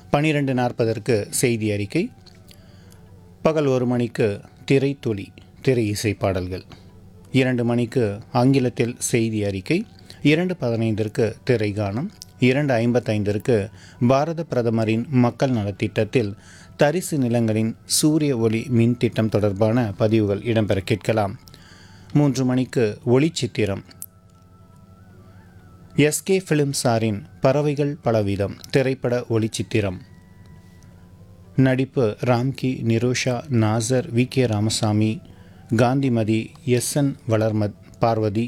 பனிரெண்டு நாற்பதற்கு செய்தி அறிக்கை பகல் ஒரு மணிக்கு திரைத்துளி திரை இசை பாடல்கள் இரண்டு மணிக்கு ஆங்கிலத்தில் செய்தி அறிக்கை இரண்டு பதினைந்திற்கு திரைகானம் இரண்டு ஐம்பத்தைந்திற்கு பாரத பிரதமரின் மக்கள் நலத்திட்டத்தில் தரிசு நிலங்களின் சூரிய ஒளி மின் திட்டம் தொடர்பான பதிவுகள் இடம்பெற கேட்கலாம் மூன்று மணிக்கு ஒளிச்சித்திரம் எஸ்கே ஃபிலிம் சாரின் பறவைகள் பலவிதம் திரைப்பட ஒளிச்சித்திரம் நடிப்பு Ramki Nirosha Nassar V K Ramasamy Gandhimathi S N Valarmathi Parvathi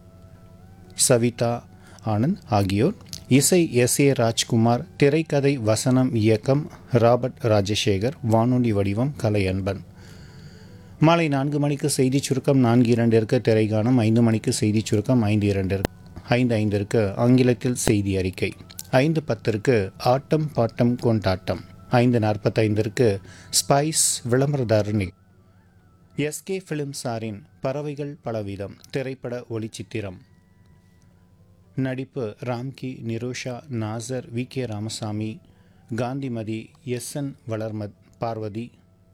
Savitha Anand ஆகியோர் இசை எஸ் ஏ ராஜ்குமார் திரைக்கதை வசனம் இயக்கம் ராபர்ட் ராஜசேகர் வானொலி வடிவம் கலை அன்பன் மாலை நான்கு மணிக்கு செய்தி சுருக்கம் நான்கு இரண்டிற்கு திரைகானம் ஐந்து மணிக்கு செய்தி சுருக்கம் ஐந்து இரண்டிற்கு ஐந்து ஐந்திற்கு ஆங்கிலத்தில் செய்தி அறிக்கை ஐந்து பத்திற்கு ஆட்டம் பாட்டம் கொண்டாட்டம் ஐந்து நாற்பத்தைந்திற்கு ஸ்பைஸ் விளம்பரதாரணி எஸ்கே ஃபிலிம் சாரின் பறவைகள் பலவிதம் திரைப்பட ஒளிச்சித்திரம் நடிப்பு Ramki Nirosha Nassar V K Ramasamy Gandhimathi S N Valarmathi Parvathi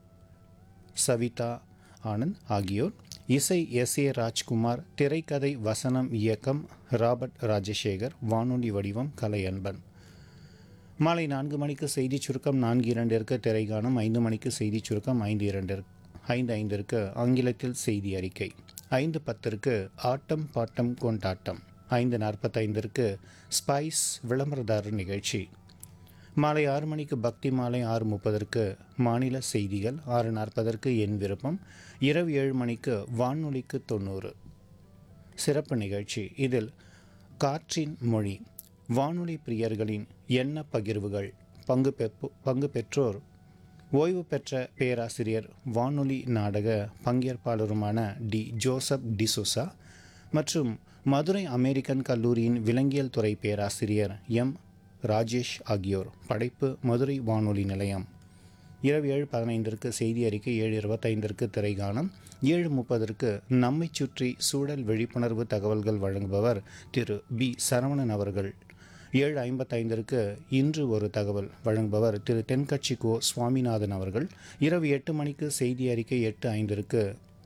Savitha Anand ஆகியோர் இசை எஸ் ஏ ராஜ்குமார் திரைக்கதை வசனம் இயக்கம் ராபர்ட் ராஜசேகர் வானொலி வடிவம் கலை அன்பன் மாலை நான்கு மணிக்கு செய்தி சுருக்கம் நான்கு இரண்டிற்கு திரைகானம் ஐந்து மணிக்கு செய்தி சுருக்கம் ஐந்து இரண்டிற்கு ஐந்து ஐந்திற்கு ஆங்கிலத்தில் செய்தி அறிக்கை ஐந்து பத்திற்கு ஆட்டம் பாட்டம் கொண்டாட்டம் ஐந்து நாற்பத்தைந்திற்கு ஸ்பைஸ் விளம்பரதாரர் நிகழ்ச்சி மாலை ஆறு மணிக்கு பக்தி மாலை ஆறு முப்பதற்கு மாநில செய்திகள் ஆறு நாற்பதற்கு என் விருப்பம் இரவு ஏழு மணிக்கு வானொலிக்கு தொண்ணூறு சிறப்பு நிகழ்ச்சி இதில் காற்றின் மொழி வானொலி பிரியர்களின் எண்ண பகிர்வுகள் பங்கு பெப்பு பங்கு பெற்றோர் ஓய்வு பெற்ற பேராசிரியர் வானொலி நாடக பங்கேற்பாளருமான டி ஜோசப் டிசோசா மற்றும் மதுரை அமெரிக்கன் கல்லூரியின் விலங்கியல் துறை பேராசிரியர் எம் ராஜேஷ் ஆகியோர் படைப்பு மதுரை வானொலி நிலையம் இரவு ஏழு பதினைந்திற்கு செய்தி அறிக்கை ஏழு இருபத்தைந்திற்கு திரைகானம் ஏழு முப்பதற்கு நம்மை சுற்றி சூழல் விழிப்புணர்வு தகவல்கள் வழங்குபவர் திரு பி சரவணன் அவர்கள் ஏழு ஐம்பத்தைந்திற்கு இன்று ஒரு தகவல் வழங்குபவர் திரு தென்கட்சி கோ சுவாமிநாதன் அவர்கள் இரவு எட்டு மணிக்கு செய்தி அறிக்கை எட்டு ஐந்திற்கு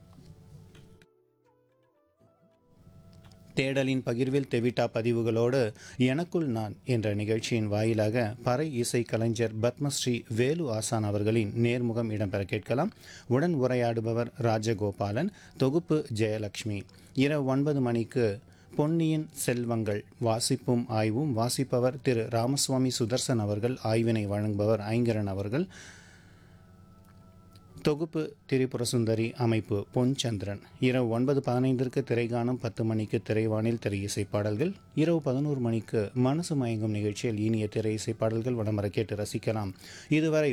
தேடலின் பகிர்வில் தெவிட்டா பதிவுகளோடு எனக்குள் நான் என்ற நிகழ்ச்சியின் வாயிலாக பறை இசை கலைஞர் பத்மஸ்ரீ வேலு ஆசான் அவர்களின் நேர்முகம் இடம்பெற கேட்கலாம் உடன் உரையாடுபவர் ராஜகோபாலன் தொகுப்பு ஜெயலட்சுமி இரவு ஒன்பது மணிக்கு பொன்னியின் செல்வங்கள் வாசிப்பும் ஆய்வும் வாசிப்பவர் திரு ராமசுவாமி சுதர்சன் அவர்கள் ஆய்வினை வழங்குபவர் ஐங்கரன் அவர்கள் தொகுப்பு திரிபுர சுந்தரி அமைப்பு பொன் சந்திரன் இரவு ஒன்பது பதினைந்திற்கு திரைகானம் பத்து மணிக்கு திரைவானில் திரை இசை பாடல்கள் இரவு பதினோரு மணிக்கு மனசு மயங்கும் நிகழ்ச்சியில் இனிய திரை இசை பாடல்கள் வடமர கேட்டு ரசிக்கலாம் இதுவரை